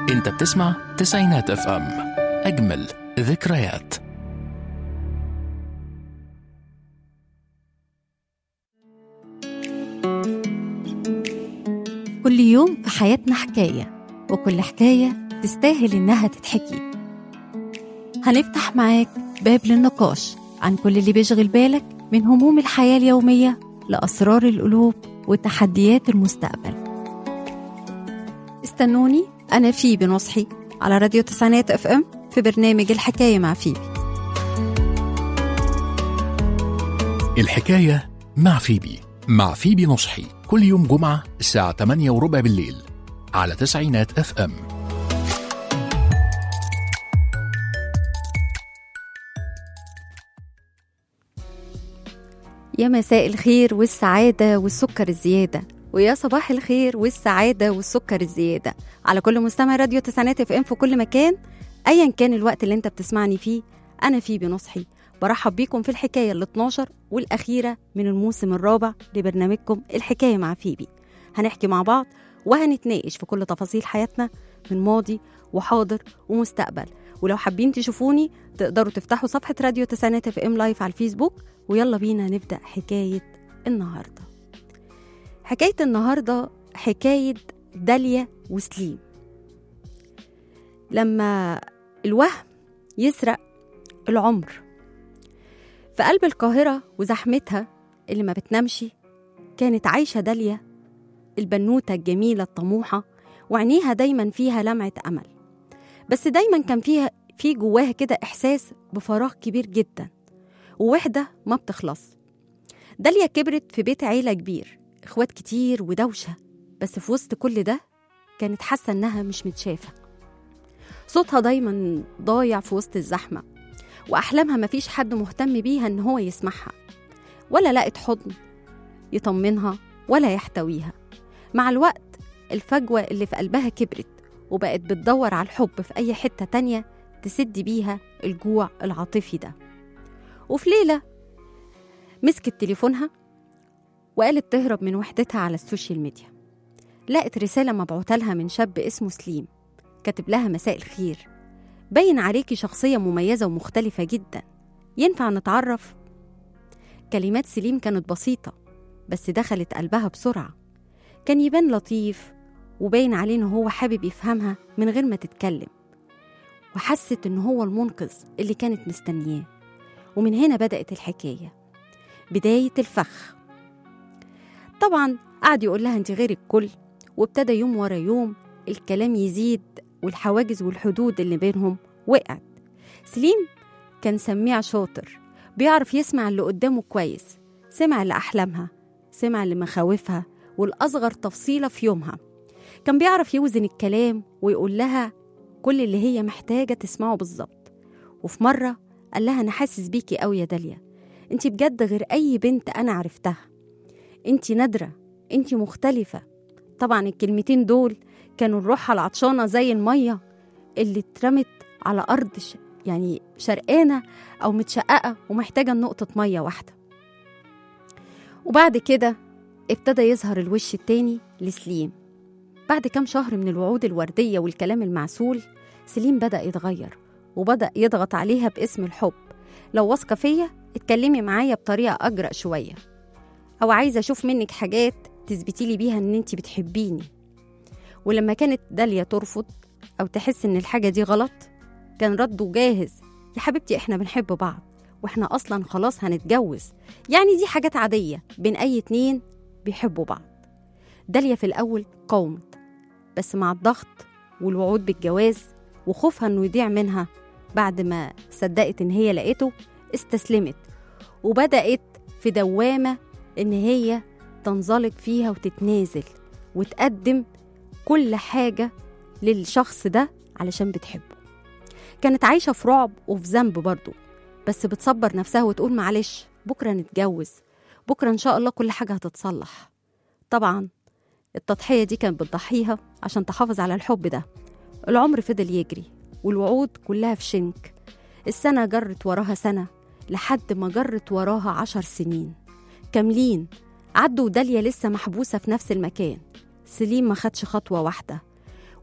انت بتسمع تسعينات اف ام اجمل ذكريات كل يوم في حياتنا حكاية وكل حكاية تستاهل إنها تتحكي هنفتح معاك باب للنقاش عن كل اللي بيشغل بالك من هموم الحياة اليومية لأسرار القلوب وتحديات المستقبل استنوني أنا فيبي نصحي على راديو تسعينات اف ام في برنامج الحكاية مع فيبي الحكاية مع فيبي مع فيبي نصحي كل يوم جمعة الساعة 8 وربع بالليل على تسعينات اف ام يا مساء الخير والسعادة والسكر الزيادة ويا صباح الخير والسعادة والسكر الزيادة على كل مستمع راديو تسعينات اف ام في كل مكان ايا كان الوقت اللي انت بتسمعني فيه انا فيه بنصحي برحب بيكم في الحكاية ال 12 والأخيرة من الموسم الرابع لبرنامجكم الحكاية مع فيبي هنحكي مع بعض وهنتناقش في كل تفاصيل حياتنا من ماضي وحاضر ومستقبل ولو حابين تشوفوني تقدروا تفتحوا صفحة راديو تسعينات اف ام لايف على الفيسبوك ويلا بينا نبدأ حكاية النهاردة حكاية النهاردة حكاية داليا وسليم لما الوهم يسرق العمر في قلب القاهرة وزحمتها اللي ما بتنامش كانت عايشة داليا البنوتة الجميلة الطموحة وعينيها دايما فيها لمعة أمل بس دايما كان فيها في جواها كده إحساس بفراغ كبير جدا ووحدة ما بتخلص داليا كبرت في بيت عيلة كبير إخوات كتير ودوشة بس في وسط كل ده كانت حاسة إنها مش متشافة صوتها دايما ضايع في وسط الزحمة وأحلامها مفيش حد مهتم بيها إن هو يسمعها ولا لقت حضن يطمنها ولا يحتويها مع الوقت الفجوة اللي في قلبها كبرت وبقت بتدور على الحب في أي حتة تانية تسد بيها الجوع العاطفي ده وفي ليلة مسكت تليفونها وقالت تهرب من وحدتها على السوشيال ميديا لقت رسالة مبعوتة لها من شاب اسمه سليم كاتب لها مساء الخير باين عليكي شخصية مميزة ومختلفة جدا ينفع نتعرف؟ كلمات سليم كانت بسيطة بس دخلت قلبها بسرعة كان يبان لطيف وباين عليه إن هو حابب يفهمها من غير ما تتكلم وحست إن هو المنقذ اللي كانت مستنياه ومن هنا بدأت الحكاية بداية الفخ طبعا قعد يقول لها انت غير الكل وابتدى يوم ورا يوم الكلام يزيد والحواجز والحدود اللي بينهم وقعت سليم كان سميع شاطر بيعرف يسمع اللي قدامه كويس سمع لأحلامها سمع لمخاوفها والأصغر تفصيلة في يومها كان بيعرف يوزن الكلام ويقول لها كل اللي هي محتاجة تسمعه بالظبط وفي مرة قال لها أنا حاسس بيكي قوي يا داليا انت بجد غير أي بنت أنا عرفتها انت نادرة انت مختلفة طبعا الكلمتين دول كانوا الروحة العطشانة زي المية اللي اترمت على أرض ش... يعني شرقانة أو متشققة ومحتاجة نقطة مية واحدة وبعد كده ابتدى يظهر الوش التاني لسليم بعد كام شهر من الوعود الوردية والكلام المعسول سليم بدأ يتغير وبدأ يضغط عليها باسم الحب لو واثقة فيا اتكلمي معايا بطريقة أجرأ شوية أو عايزة أشوف منك حاجات تثبتي لي بيها إن أنت بتحبيني ولما كانت داليا ترفض أو تحس إن الحاجة دي غلط كان رده جاهز يا حبيبتي إحنا بنحب بعض وإحنا أصلا خلاص هنتجوز يعني دي حاجات عادية بين أي اتنين بيحبوا بعض داليا في الأول قاومت بس مع الضغط والوعود بالجواز وخوفها إنه يضيع منها بعد ما صدقت إن هي لقيته استسلمت وبدأت في دوامة إن هي تنزلق فيها وتتنازل وتقدم كل حاجة للشخص ده علشان بتحبه كانت عايشة في رعب وفي ذنب برضه بس بتصبر نفسها وتقول معلش بكرة نتجوز بكرة إن شاء الله كل حاجة هتتصلح طبعا التضحية دي كانت بتضحيها عشان تحافظ على الحب ده العمر فضل يجري والوعود كلها في شنك السنة جرت وراها سنة لحد ما جرت وراها عشر سنين كاملين عدوا وداليا لسه محبوسة في نفس المكان سليم ما خدش خطوة واحدة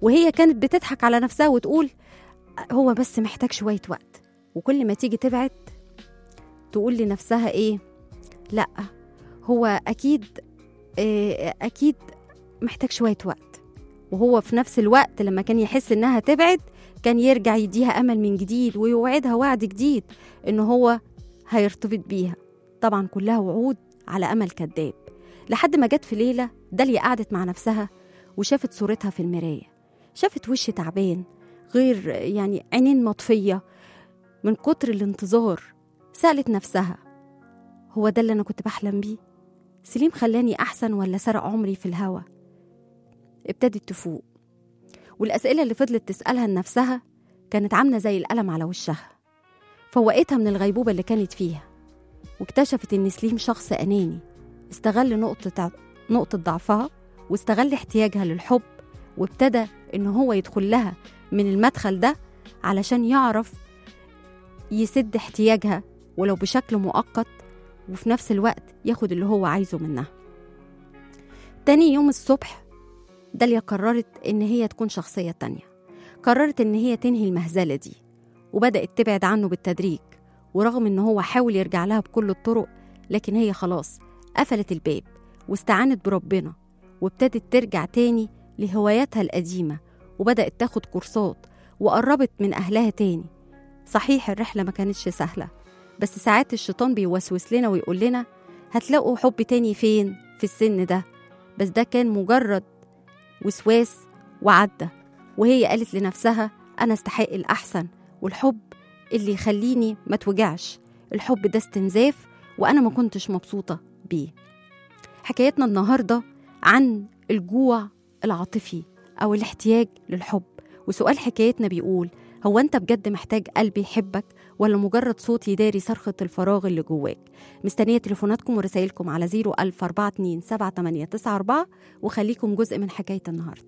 وهي كانت بتضحك على نفسها وتقول هو بس محتاج شوية وقت وكل ما تيجي تبعد تقول لنفسها ايه لا هو اكيد إيه اكيد محتاج شوية وقت وهو في نفس الوقت لما كان يحس انها تبعد كان يرجع يديها امل من جديد ويوعدها وعد جديد ان هو هيرتبط بيها طبعا كلها وعود على امل كذاب لحد ما جت في ليله داليا قعدت مع نفسها وشافت صورتها في المرايه شافت وش تعبان غير يعني عينين مطفيه من كتر الانتظار سالت نفسها هو ده اللي انا كنت بحلم بيه سليم خلاني احسن ولا سرق عمري في الهوا ابتدت تفوق والاسئله اللي فضلت تسالها لنفسها كانت عامله زي القلم على وشها فوقتها من الغيبوبه اللي كانت فيها واكتشفت ان سليم شخص اناني استغل نقطه نقطه ضعفها واستغل احتياجها للحب وابتدى ان هو يدخل لها من المدخل ده علشان يعرف يسد احتياجها ولو بشكل مؤقت وفي نفس الوقت ياخد اللي هو عايزه منها تاني يوم الصبح داليا قررت إن هي تكون شخصية تانية قررت إن هي تنهي المهزلة دي وبدأت تبعد عنه بالتدريج ورغم إن هو حاول يرجع لها بكل الطرق لكن هي خلاص قفلت الباب واستعانت بربنا وابتدت ترجع تاني لهواياتها القديمة وبدأت تاخد كورسات وقربت من أهلها تاني صحيح الرحلة ما كانتش سهلة بس ساعات الشيطان بيوسوس لنا ويقول لنا هتلاقوا حب تاني فين في السن ده بس ده كان مجرد وسواس وعدى وهي قالت لنفسها أنا استحق الأحسن والحب اللي يخليني ما توجعش الحب ده استنزاف وأنا ما كنتش مبسوطة بيه حكايتنا النهاردة عن الجوع العاطفي أو الاحتياج للحب وسؤال حكايتنا بيقول هو أنت بجد محتاج قلب يحبك ولا مجرد صوت يداري صرخة الفراغ اللي جواك مستنية تليفوناتكم ورسائلكم على 01427 وخليكم جزء من حكاية النهاردة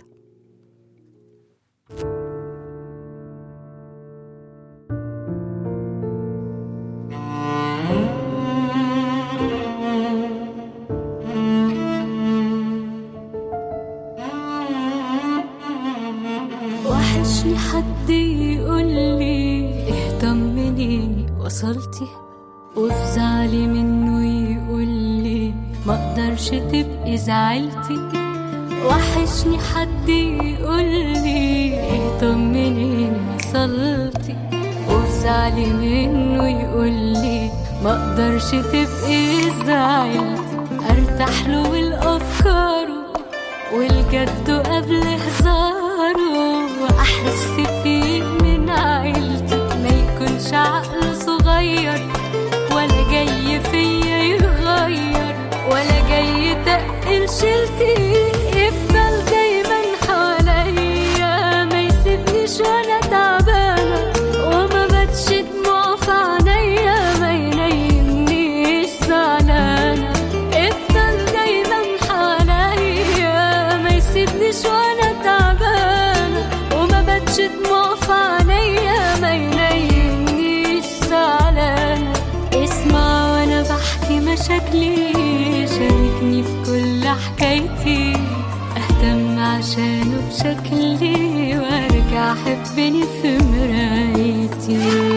وحشني حد يقولي اهتمنيني وصلتي وفي زعلي منه يقولي ما اقدرش تبقي زعلتي وحشني حد يقولي اهتمنيني وصلتي وفي زعلي منه يقولي ما اقدرش تبقي زعلتي ارتاح له والافكار والجد قبل هزاره واحس فيه من عيلتي ما يكونش عقله صغير ولا جاي فيا يغير ولا جاي تقل شيلتي يفضل دايما حواليا ما يسيبنيش وانا تعبانه وما باتش دموع في عينيا ما ينيمنيش زعلانه افضل دايما حواليا ما يسيبنيش وانا تعبانه وما باتش دموع في عينيا ما ينيمنيش زعلانه اسمع وانا بحكي مشاكلي شاركني في كل حكايتي اهتم عشانه بشكلي وارجع حبني في مرايتي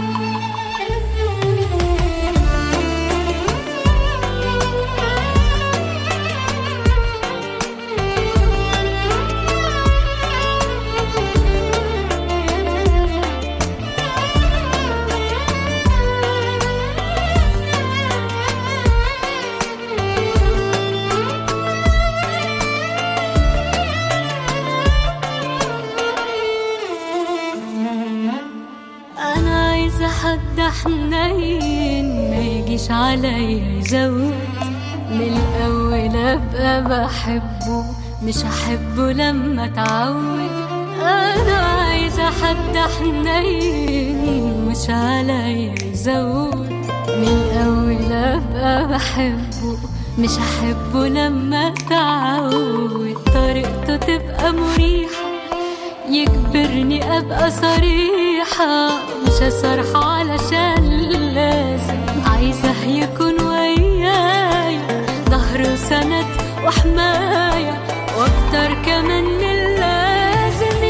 انا عايزه حد حنين ما يجيش عليا يزود من الاول ابقى بحبه مش هحبه لما اتعود انا عايزه حد حنين مش عليا يزود من الاول ابقى بحبه مش هحبه لما اتعود طريقته تبقى مريحه يجبرني ابقى صريحة مش هصرح علشان لازم عايزة يكون وياي ظهر وسند وحماية واكتر كمان من اللازم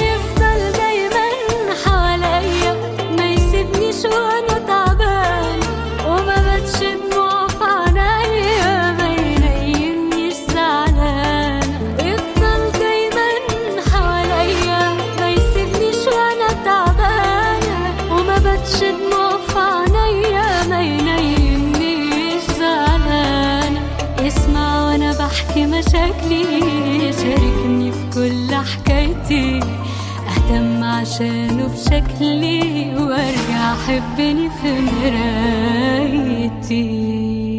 شكلي شاركني في كل حكايتي اهتم عشانه بشكلي وارجع احبني في مرايتي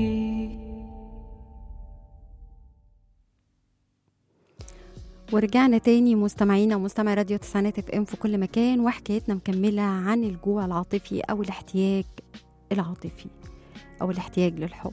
ورجعنا تاني مستمعينا ومستمعي راديو تسعينات اف ام في كل مكان وحكايتنا مكملة عن الجوع العاطفي أو الاحتياج العاطفي أو الاحتياج للحب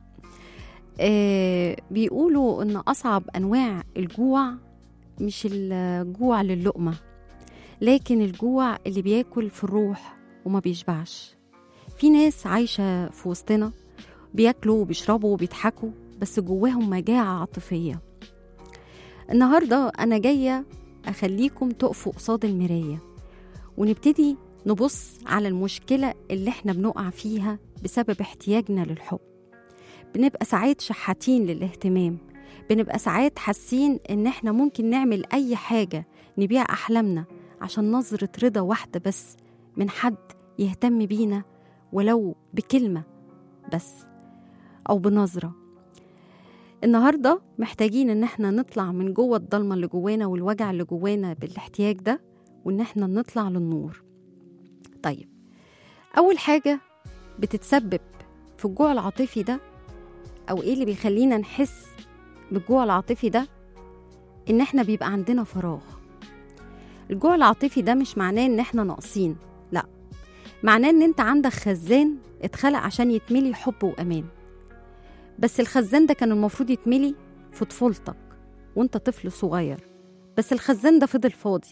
آه بيقولوا إن أصعب أنواع الجوع مش الجوع للقمة لكن الجوع اللي بياكل في الروح وما بيشبعش في ناس عايشة في وسطنا بياكلوا وبيشربوا وبيضحكوا بس جواهم مجاعة عاطفية النهاردة أنا جاية أخليكم تقفوا قصاد المراية ونبتدي نبص على المشكلة اللي احنا بنقع فيها بسبب احتياجنا للحب بنبقى ساعات شحاتين للاهتمام بنبقى ساعات حاسين ان احنا ممكن نعمل اي حاجة نبيع احلامنا عشان نظرة رضا واحدة بس من حد يهتم بينا ولو بكلمة بس او بنظرة النهارده محتاجين ان احنا نطلع من جوه الضلمه اللي جوانا والوجع اللي جوانا بالاحتياج ده وان احنا نطلع للنور طيب اول حاجه بتتسبب في الجوع العاطفي ده او ايه اللي بيخلينا نحس بالجوع العاطفي ده ان احنا بيبقى عندنا فراغ الجوع العاطفي ده مش معناه ان احنا ناقصين لا معناه ان انت عندك خزان اتخلق عشان يتملي حب وامان بس الخزان ده كان المفروض يتملي في طفولتك وانت طفل صغير بس الخزان ده فضل فاضي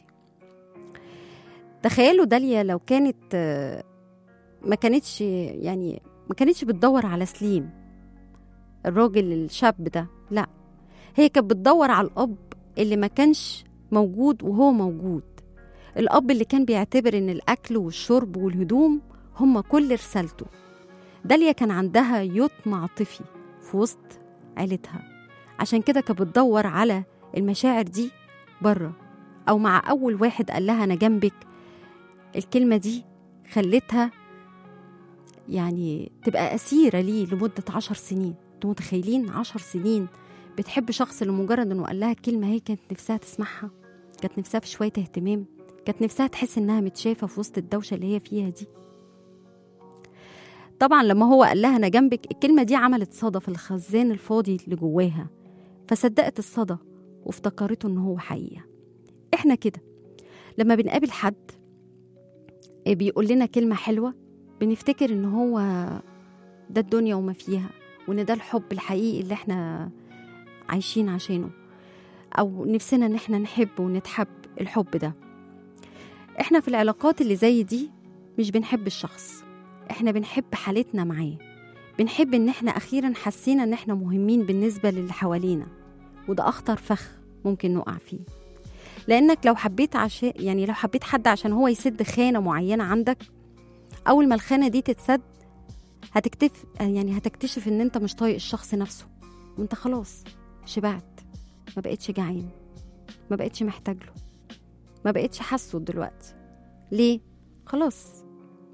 تخيلوا داليا لو كانت آه، ما كانتش يعني ما كانتش بتدور على سليم الراجل الشاب ده لا هي كانت بتدور على الأب اللي ما كانش موجود وهو موجود الأب اللي كان بيعتبر إن الأكل والشرب والهدوم هما كل رسالته داليا كان عندها يتم عاطفي في وسط عيلتها عشان كده كانت بتدور على المشاعر دي بره او مع اول واحد قال لها انا جنبك الكلمه دي خلتها يعني تبقى اسيره ليه لمده عشر سنين انتوا متخيلين عشر سنين بتحب شخص لمجرد انه قال لها كلمه هي كانت نفسها تسمعها كانت نفسها في شويه اهتمام كانت نفسها تحس انها متشافه في وسط الدوشه اللي هي فيها دي طبعا لما هو قال لها انا جنبك الكلمه دي عملت صدى في الخزان الفاضي اللي جواها فصدقت الصدى وافتكرته ان هو حقيقه احنا كده لما بنقابل حد بيقول لنا كلمه حلوه بنفتكر ان هو ده الدنيا وما فيها وان ده الحب الحقيقي اللي احنا عايشين عشانه او نفسنا ان احنا نحب ونتحب الحب ده احنا في العلاقات اللي زي دي مش بنحب الشخص احنا بنحب حالتنا معاه بنحب ان احنا اخيرا حسينا ان احنا مهمين بالنسبه للي حوالينا وده اخطر فخ ممكن نقع فيه لانك لو حبيت عشان يعني لو حبيت حد عشان هو يسد خانه معينه عندك اول ما الخانه دي تتسد هتكتف يعني هتكتشف ان انت مش طايق الشخص نفسه وانت خلاص شبعت ما بقتش جعان ما بقتش محتاج له ما بقتش حاسه دلوقتي ليه خلاص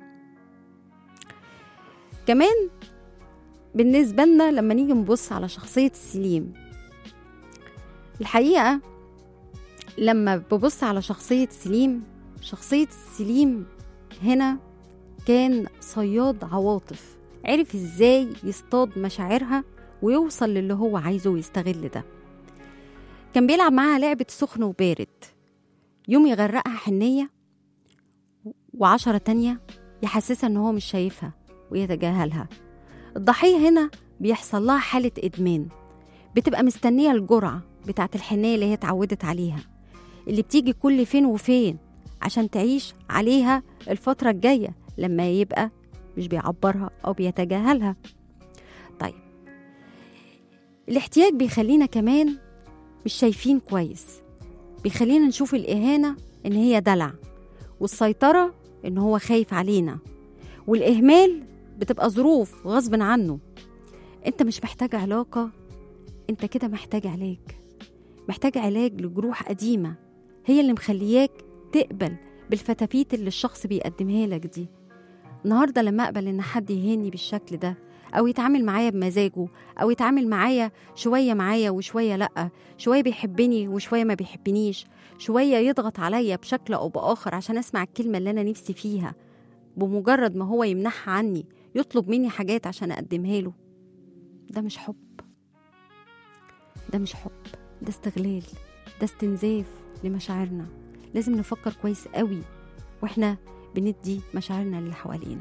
كمان بالنسبة لنا لما نيجي نبص على شخصية سليم الحقيقة لما ببص على شخصية سليم شخصية سليم هنا كان صياد عواطف عرف ازاي يصطاد مشاعرها ويوصل للي هو عايزه ويستغل ده كان بيلعب معاها لعبة سخن وبارد يوم يغرقها حنية وعشرة تانية يحسسها ان هو مش شايفها ويتجاهلها الضحية هنا بيحصل لها حالة إدمان بتبقى مستنية الجرعة بتاعت الحنية اللي هي اتعودت عليها اللي بتيجي كل فين وفين عشان تعيش عليها الفترة الجاية لما يبقى مش بيعبرها أو بيتجاهلها طيب الاحتياج بيخلينا كمان مش شايفين كويس بيخلينا نشوف الإهانة إن هي دلع والسيطرة إن هو خايف علينا والإهمال بتبقى ظروف غصب عنه انت مش محتاج علاقة انت كده محتاج علاج محتاج علاج لجروح قديمة هي اللي مخلياك تقبل بالفتافيت اللي الشخص بيقدمها لك دي النهاردة لما أقبل إن حد يهاني بالشكل ده او يتعامل معايا بمزاجه او يتعامل معايا شويه معايا وشويه لا شويه بيحبني وشويه ما بيحبنيش شويه يضغط عليا بشكل او باخر عشان اسمع الكلمه اللي انا نفسي فيها بمجرد ما هو يمنحها عني يطلب مني حاجات عشان اقدمها له ده مش حب ده مش حب ده استغلال ده استنزاف لمشاعرنا لازم نفكر كويس قوي واحنا بندي مشاعرنا اللي حوالينا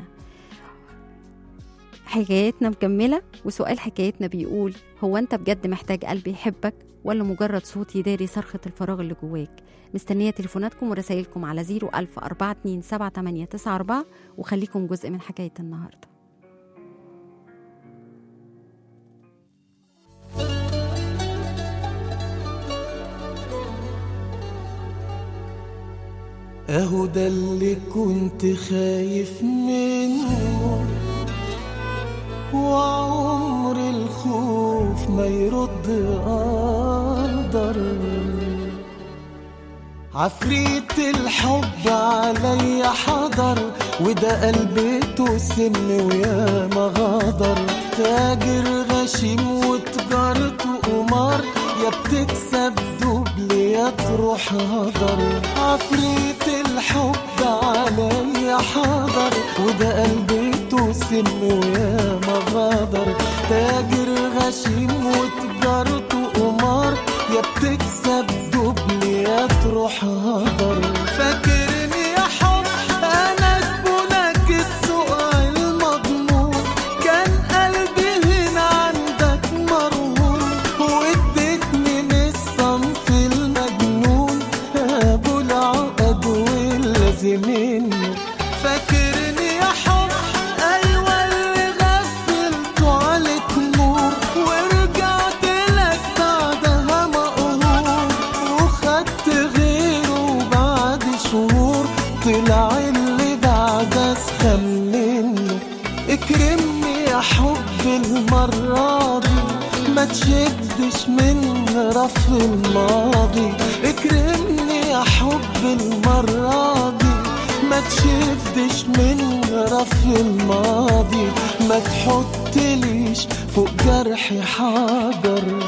حكايتنا مكملة وسؤال حكايتنا بيقول هو أنت بجد محتاج قلب يحبك ولا مجرد صوت يداري صرخة الفراغ اللي جواك مستنية تليفوناتكم ورسائلكم على 01000 427 وخليكم جزء من حكاية النهاردة اهو ده اللي كنت خايف منه وعمر الخوف ما يرد قدر عفريت الحب عليا حضر وده قلبته سم ويا ما غدر تاجر غشيم وتجارته قمار يا بتكسب دبل يا تروح هدر عفريت الحب عليا حضر وده قلبته سم ويا ما غدر تاجر غشيم وتجارته قمار يا بتكسب دبل يا تروح هدر فاكرني يا حب انا زبونك السوق المضمون كان قلبي هنا عندك مرهون واديتني من الصنف المجنون ابو العقد واللازمين فاكرني يا حب ايوه اللي غفلته عليك نور ورجعت لك بعدها مقهور وخدت غيره بعد شهور طلع اللي بعد اسخن منه اكرمني يا حب المرة دي ما تشدش من رف الماضي اكرمني يا حب المرة دي ما تشدش من رف الماضي ما تحطليش فوق جرحي حجر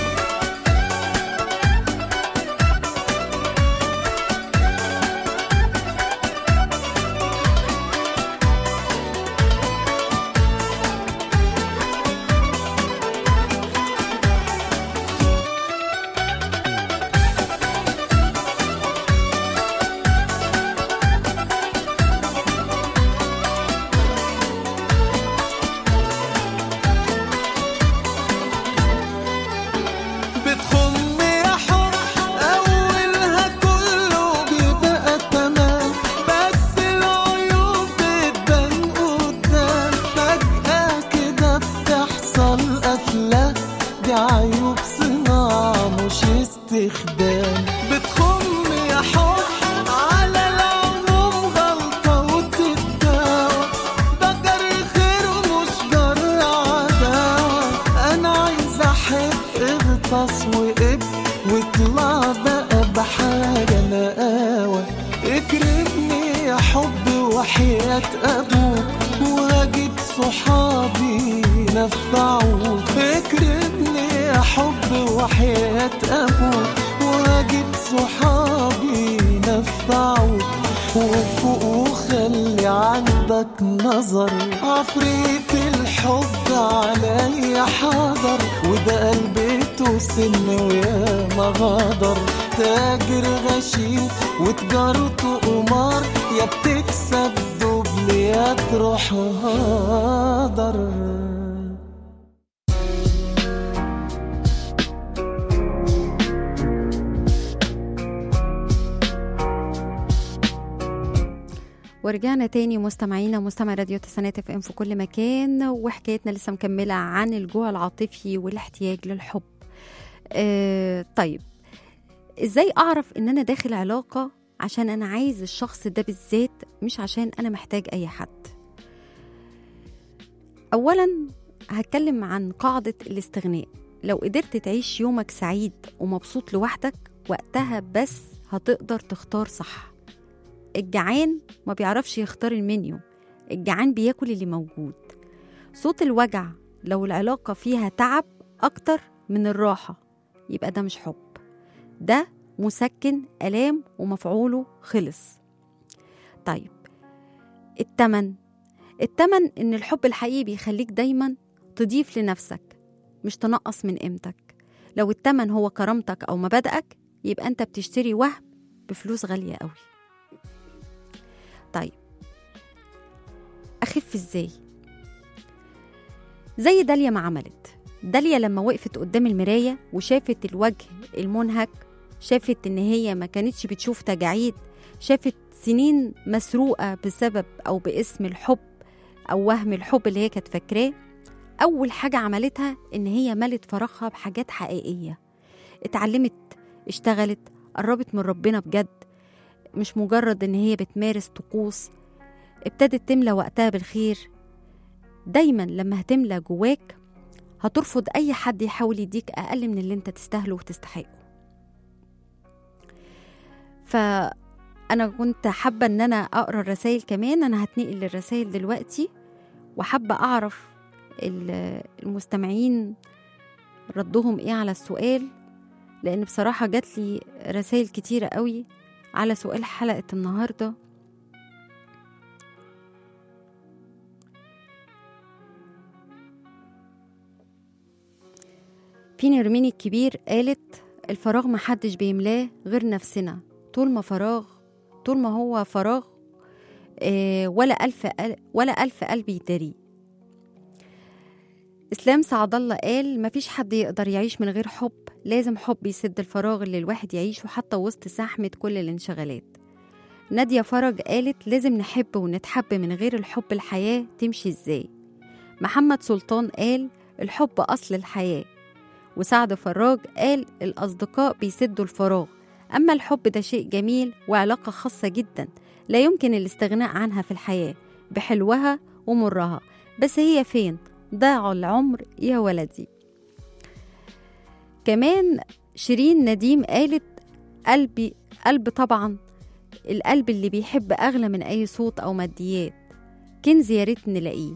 بتخم يا حب أولها كله بيبقى تمام بس العيوب بتبان قدام فجأة كده بتحصل قفلة دي عيوب صناعة مش استخدام بتخم يا حب على العموم غلطة وتتداوى ده جري خير ومش جر عداوة أنا عايز أحب اغطس وقب واطلع بقى بحاجة نقاوة اكرمني يا حب وحياة أبوك وهجيب صحابي نفعوك اكرمني يا حب وحياة أبوك وهجيب صحابي نفعوك وفوق وخلي عندك نظر عفريت الحب عليا حاضر وده قلبته سن ويا ما غدر تاجر غشيم وتجارته قمار يا بتكسب دبل يا تروح هدر ورجعنا تاني مستمعينا مستمع راديو تسعينات اف ام في كل مكان وحكايتنا لسه مكمله عن الجوع العاطفي والاحتياج للحب آه طيب ازاي اعرف ان انا داخل علاقه عشان انا عايز الشخص ده بالذات مش عشان انا محتاج اي حد اولا هتكلم عن قاعده الاستغناء لو قدرت تعيش يومك سعيد ومبسوط لوحدك وقتها بس هتقدر تختار صح الجعان ما بيعرفش يختار المنيو الجعان بياكل اللي موجود صوت الوجع لو العلاقة فيها تعب أكتر من الراحة يبقى ده مش حب ده مسكن آلام ومفعوله خلص طيب التمن التمن إن الحب الحقيقي بيخليك دايما تضيف لنفسك مش تنقص من قيمتك لو التمن هو كرامتك أو مبادئك يبقى أنت بتشتري وهم بفلوس غالية قوي طيب أخف إزاي زي داليا ما عملت داليا لما وقفت قدام المراية وشافت الوجه المنهك شافت إن هي ما كانتش بتشوف تجاعيد شافت سنين مسروقة بسبب أو باسم الحب أو وهم الحب اللي هي كانت فاكراه أول حاجة عملتها إن هي ملت فراغها بحاجات حقيقية اتعلمت اشتغلت قربت من ربنا بجد مش مجرد إن هي بتمارس طقوس ابتدت تملى وقتها بالخير دايما لما هتملى جواك هترفض أي حد يحاول يديك أقل من اللي أنت تستاهله وتستحقه فأنا كنت حابة إن أنا أقرأ الرسائل كمان أنا هتنقل للرسائل دلوقتي وحابة أعرف ال- المستمعين ردهم إيه على السؤال لأن بصراحة جات لي رسائل كتيرة قوي على سؤال حلقة النهاردة في نرمين الكبير قالت الفراغ محدش بيملاه غير نفسنا طول ما فراغ طول ما هو فراغ آه، ولا ألف قل- ولا ألف قلب يداريه إسلام سعد الله قال مفيش حد يقدر يعيش من غير حب لازم حب يسد الفراغ اللي الواحد يعيشه حتى وسط زحمة كل الانشغالات نادية فرج قالت لازم نحب ونتحب من غير الحب الحياة تمشي ازاي محمد سلطان قال الحب أصل الحياة وسعد فراج قال الأصدقاء بيسدوا الفراغ أما الحب ده شيء جميل وعلاقة خاصة جدا لا يمكن الاستغناء عنها في الحياة بحلوها ومرها بس هي فين ضاع العمر يا ولدي كمان شيرين نديم قالت قلبي قلب طبعا القلب اللي بيحب أغلى من أي صوت أو ماديات كنز يا ريت نلاقيه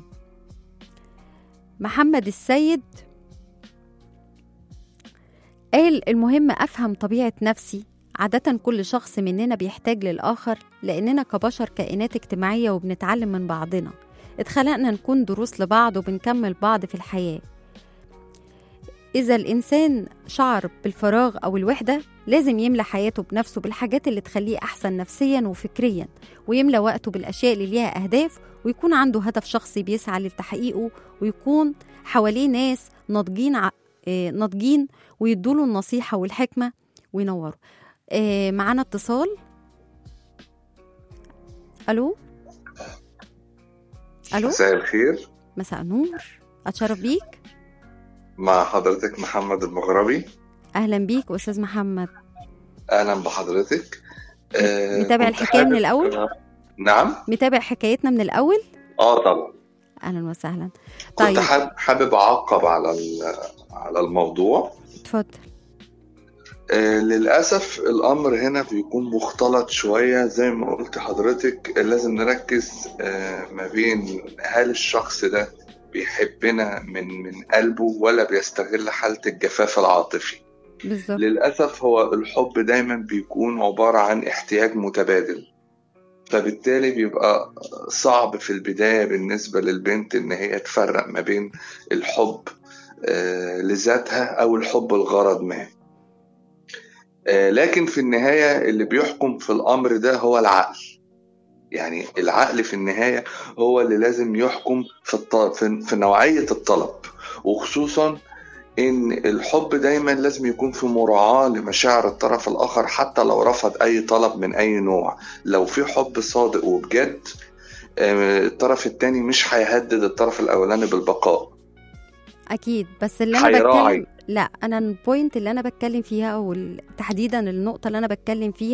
محمد السيد قال المهم أفهم طبيعة نفسي عادة كل شخص مننا بيحتاج للآخر لأننا كبشر كائنات اجتماعية وبنتعلم من بعضنا اتخلقنا نكون دروس لبعض وبنكمل بعض في الحياة إذا الإنسان شعر بالفراغ أو الوحدة لازم يملى حياته بنفسه بالحاجات اللي تخليه أحسن نفسيا وفكريا ويملى وقته بالأشياء اللي ليها أهداف ويكون عنده هدف شخصي بيسعى لتحقيقه ويكون حواليه ناس ناضجين ع... آه، ناضجين ويدوله النصيحة والحكمة وينوروا آه، معانا اتصال ألو ألو مساء الخير مساء النور أتشرف بيك مع حضرتك محمد المغربي أهلا بيك أستاذ محمد اهلا بحضرتك آه، متابع كنت الحكاية من حابب- الأول؟ نعم متابع حكايتنا من الأول اه طبعا أهلا وسهلا كنت طيب حابب حابب اعقب على ال- على الموضوع اتفضل آه، للاسف الامر هنا بيكون مختلط شويه زي ما قلت حضرتك لازم نركز آه، ما بين هل الشخص ده بيحبنا من من قلبه ولا بيستغل حاله الجفاف العاطفي بالظبط للأسف هو الحب دايما بيكون عبارة عن احتياج متبادل فبالتالي بيبقى صعب في البداية بالنسبة للبنت إن هي تفرق ما بين الحب آه، لذاتها أو الحب الغرض ما آه، لكن في النهاية اللي بيحكم في الأمر ده هو العقل يعني العقل في النهاية هو اللي لازم يحكم في, الط- في في نوعية الطلب وخصوصا ان الحب دايما لازم يكون في مراعاة لمشاعر الطرف الاخر حتى لو رفض اي طلب من اي نوع لو في حب صادق وبجد آه، الطرف التاني مش هيهدد الطرف الاولاني بالبقاء أكيد بس اللي أنا هيراعي. بتكلم لا أنا البوينت اللي أنا بتكلم فيها أو ال- تحديدا النقطة اللي أنا بتكلم فيها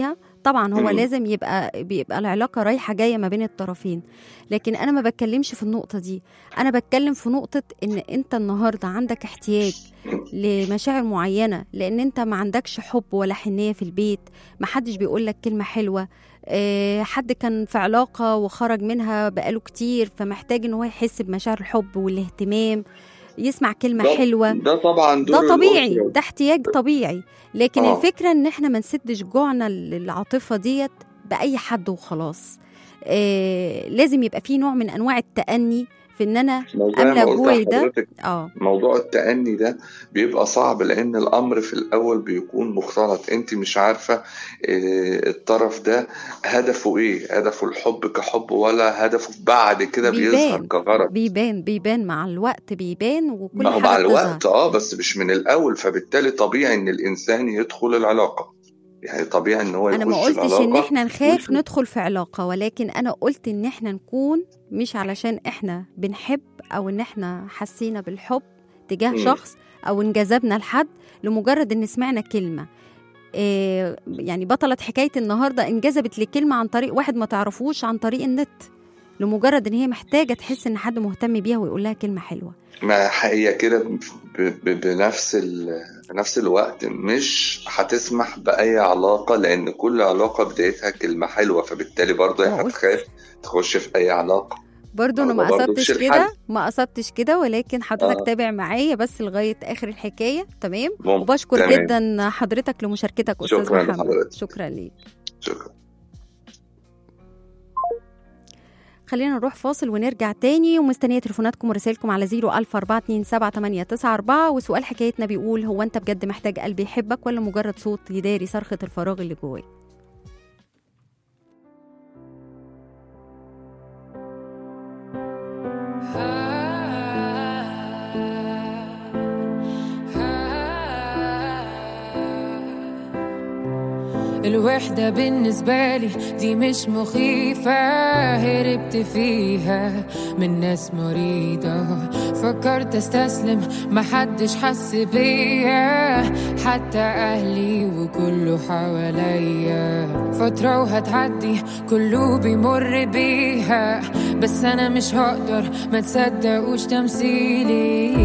طبعا هو مم. لازم يبقى بيبقى العلاقه رايحه جايه ما بين الطرفين لكن انا ما بتكلمش في النقطه دي انا بتكلم في نقطه ان انت النهارده عندك احتياج لمشاعر معينه لان انت ما عندكش حب ولا حنيه في البيت ما حدش بيقول لك كلمه حلوه آه، حد كان في علاقه وخرج منها بقاله كتير فمحتاج ان هو يحس بمشاعر الحب والاهتمام يسمع كلمه ده- حلوه ده طبعا دور ده طبيعي الأسرة. ده احتياج طبيعي لكن آه. الفكره ان احنا ما نسدش جوعنا للعاطفه ديت باي حد وخلاص آه لازم يبقى في نوع من انواع التاني في ان انا ما زي املى ما قلت جوعي ده لحضرتك اه موضوع التأني ده بيبقى صعب لأن الأمر في الأول بيكون مختلط أنت مش عارفة آه، الطرف ده هدفه إيه هدفه الحب كحب ولا هدفه بعد كده بيظهر بيبان كغرض بيبان بيبان مع الوقت بيبان وكل ما هو حاجه مع بتظهر الوقت اه بس مش من الأول فبالتالي طبيعي إن الإنسان يدخل العلاقة يعني طبيعي إن هو انا ما يخش قلتش ان العلاقة احنا نخاف ويخ- ندخل في علاقه ولكن انا قلت ان احنا نكون مش علشان احنا بنحب او ان احنا حسينا بالحب تجاه مم. شخص او انجذبنا لحد لمجرد ان سمعنا كلمه إيه يعني بطلت حكايه النهارده انجذبت لكلمه عن طريق واحد ما تعرفوش عن طريق النت لمجرد ان هي محتاجه تحس ان حد مهتم بيها ويقول لها كلمه حلوه ما هي كده ب- ب- بنفس ال... بنفس الوقت مش هتسمح بأي علاقة لأن كل علاقة بدايتها كلمة حلوة فبالتالي برضه ما هي قلت. هتخاف تخش في أي علاقة برضه انا برضه- ما برضه قصدتش مش كده الحل. ما قصدتش كده ولكن حضرتك آه. تابع معايا بس لغايه اخر الحكايه تمام ممكن وبشكر تمام. جدا حضرتك لمشاركتك استاذ شكراً محمد لحضرتك. شكرا ليك شكرا خلينا نروح فاصل ونرجع تاني ومستنيه تليفوناتكم ورسائلكم على 004277894 وسؤال حكايتنا بيقول هو انت بجد محتاج قلب يحبك ولا مجرد صوت يداري صرخه الفراغ اللي جواك الوحدة بالنسبة لي دي مش مخيفة هربت فيها من ناس مريضة فكرت استسلم محدش حس بيا حتى اهلي وكله حواليا فترة وهتعدي كله بيمر بيها بس انا مش هقدر ما تصدقوش تمثيلي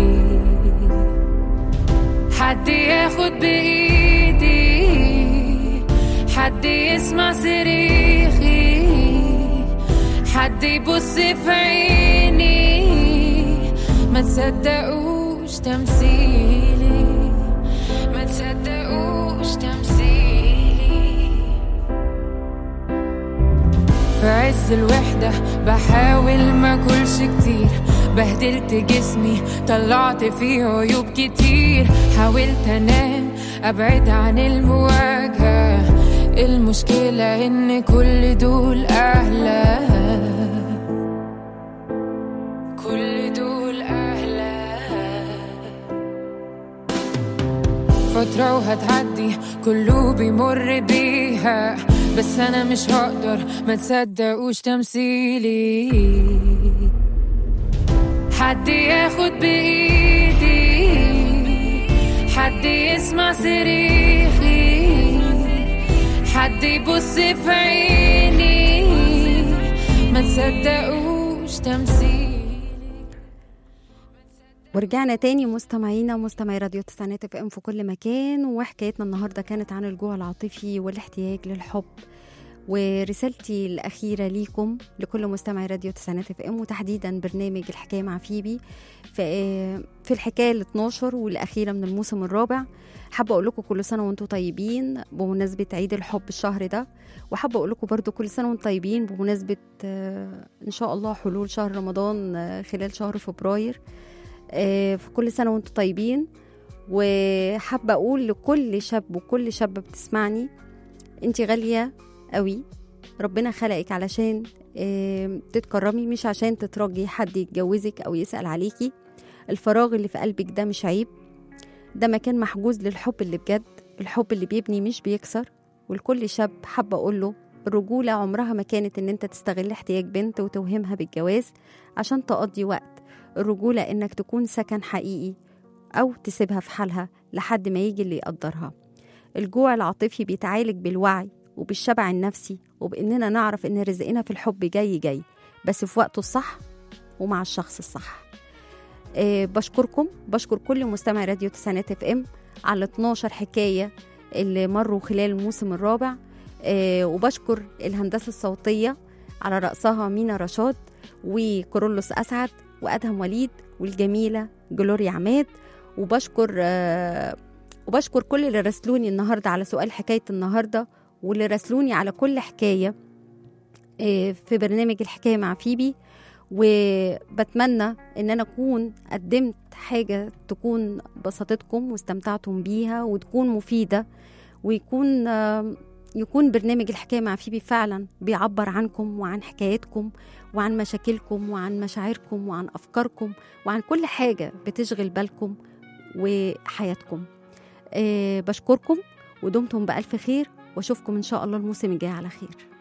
حد ياخد بإيدي حد يسمع صريخي حد يبص في عيني ما تصدقوش تمثيلي ما تصدقوش تمثيلي في عز الوحدة بحاول ما اكلش كتير بهدلت جسمي طلعت فيه عيوب كتير حاولت انام ابعد عن المواجهة المشكلة ان كل دول اهلا كل دول اهلا فترة وهتعدي كله بيمر بيها بس أنا مش هقدر ما تصدقوش تمثيلي حد ياخد بإيدي حد يسمع صريخي حد يبص في عيني ما تصدقوش تمثيلي ورجعنا تاني مستمعينا مستمعي راديو تسعينات اف ام في كل مكان وحكايتنا النهارده كانت عن الجوع العاطفي والاحتياج للحب ورسالتي الأخيرة ليكم لكل مستمعي راديو تسعينات اف ام وتحديدا برنامج الحكاية مع فيبي في, في الحكاية ال 12 والأخيرة من الموسم الرابع حابة أقول لكم كل سنة وأنتم طيبين بمناسبة عيد الحب الشهر ده وحابة أقول لكم برضو كل سنة وأنتم طيبين بمناسبة آه، إن شاء الله حلول شهر رمضان آه، خلال شهر فبراير آه، في كل سنة وانتم طيبين وحابة أقول لكل شاب وكل شابة بتسمعني انت غالية قوي ربنا خلقك علشان آه، تتكرمي مش عشان تترجي حد يتجوزك أو يسأل عليكي الفراغ اللي في قلبك ده مش عيب ده مكان محجوز للحب اللي بجد الحب اللي بيبني مش بيكسر ولكل شاب حابة أقول له الرجولة عمرها ما كانت إن أنت تستغل احتياج بنت وتوهمها بالجواز عشان تقضي وقت الرجولة إنك تكون سكن حقيقي أو تسيبها في حالها لحد ما يجي اللي يقدرها الجوع العاطفي بيتعالج بالوعي وبالشبع النفسي وبإننا نعرف إن رزقنا في الحب جاي جاي بس في وقته الصح ومع الشخص الصح آه بشكركم بشكر كل مستمع راديو تسعينات اف ام على 12 حكاية اللي مروا خلال الموسم الرابع آه وبشكر الهندسة الصوتية على رأسها مينا رشاد وكورولوس أسعد وأدهم وليد والجميلة جلوريا عماد وبشكر آه وبشكر كل اللي راسلوني النهاردة على سؤال حكاية النهاردة واللي راسلوني على كل حكاية آه، في برنامج الحكاية مع فيبي وبتمنى ان انا اكون قدمت حاجة تكون بسطتكم واستمتعتم بيها وتكون مفيدة ويكون آه، يكون برنامج الحكاية مع فيبي فعلا بيعبر عنكم وعن حكاياتكم وعن مشاكلكم وعن مشاعركم وعن أفكاركم وعن كل حاجة بتشغل بالكم وحياتكم أه بشكركم ودمتم بألف خير واشوفكم إن شاء الله الموسم الجاي على خير